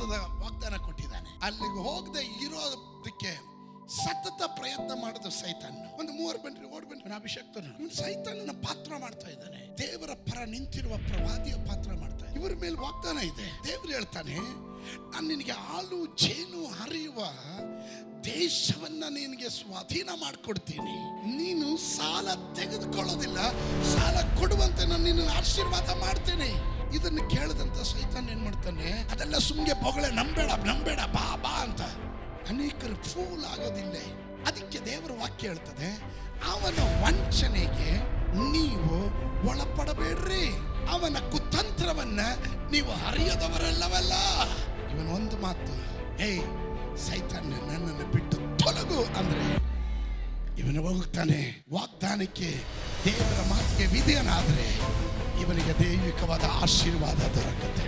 ಪರಲೋಕದ ವಾಗ್ದಾನ ಕೊಟ್ಟಿದ್ದಾನೆ ಅಲ್ಲಿಗೆ ಹೋಗದೆ ಇರೋದಕ್ಕೆ ಸತತ ಪ್ರಯತ್ನ ಮಾಡಿದ ಸೈತಾನ್ ಒಂದು ಮೂವರು ಬನ್ರಿ ಓಡ್ ಬನ್ರಿ ಅಭಿಷಕ್ತನ ಸೈತಾನನ ಪಾತ್ರ ಮಾಡ್ತಾ ಇದ್ದಾನೆ ದೇವರ ಪರ ನಿಂತಿರುವ ಪ್ರವಾದಿಯ ಪಾತ್ರ ಮಾಡ್ತಾ ಇದ್ದಾನೆ. ಇವ್ರ ಮೇಲೆ ವಾಗ್ದಾನ ಇದೆ ದೇವರು ಹೇಳ್ತಾನೆ ನಾನು ನಿನಗೆ ಹಾಲು ಜೇನು ಹರಿಯುವ ದೇಶವನ್ನ ನಿನಗೆ ಸ್ವಾಧೀನ ಮಾಡಿಕೊಡ್ತೀನಿ ನೀನು ಸಾಲ ತೆಗೆದುಕೊಳ್ಳೋದಿಲ್ಲ ಸಾಲ ಕೊಡುವಂತೆ ನಾನು ನಿನ್ನ ಆಶೀರ್ವಾದ ಮಾಡ್ತೇನೆ ಇದನ್ನು ಕೇಳದಂತ ಸೈತಾನ್ ಏನ್ ಮಾಡ್ತಾನೆ ಅದೆಲ್ಲ ಸುಮ್ಗೆ ಬೊಗಳೆ ನಂಬೇಡ ನಂಬೇಡ ಬಾ ಬಾ ಅಂತ ಅನೇಕರು ಫೂಲ್ ಆಗೋದಿಲ್ಲ ಅದಕ್ಕೆ ದೇವರ ವಾಕ್ಯ ಹೇಳ್ತದೆ ಅವನ ವಂಚನೆಗೆ ನೀವು ಒಳಪಡಬೇಡ್ರಿ ಅವನ ಕುತಂತ್ರವನ್ನ ನೀವು ಹರಿಯದವರಲ್ಲವಲ್ಲ ಇವನ ಒಂದು ಮಾತು ಏಯ್ ಸೈತಾನ್ಯ ನನ್ನನ್ನು ಬಿಟ್ಟು ತೊಲಗು ಅಂದ್ರೆ ಇವನು ಹೋಗ್ತಾನೆ ವಾಗ್ದಾನಕ್ಕೆ ದೇವರ ಮಾತಿಗೆ ವಿಧೇಯನಾದ್ರೆ ಇವನಿಗೆ ದೈವಿಕವಾದ ಆಶೀರ್ವಾದ ದೊರಕುತ್ತೆ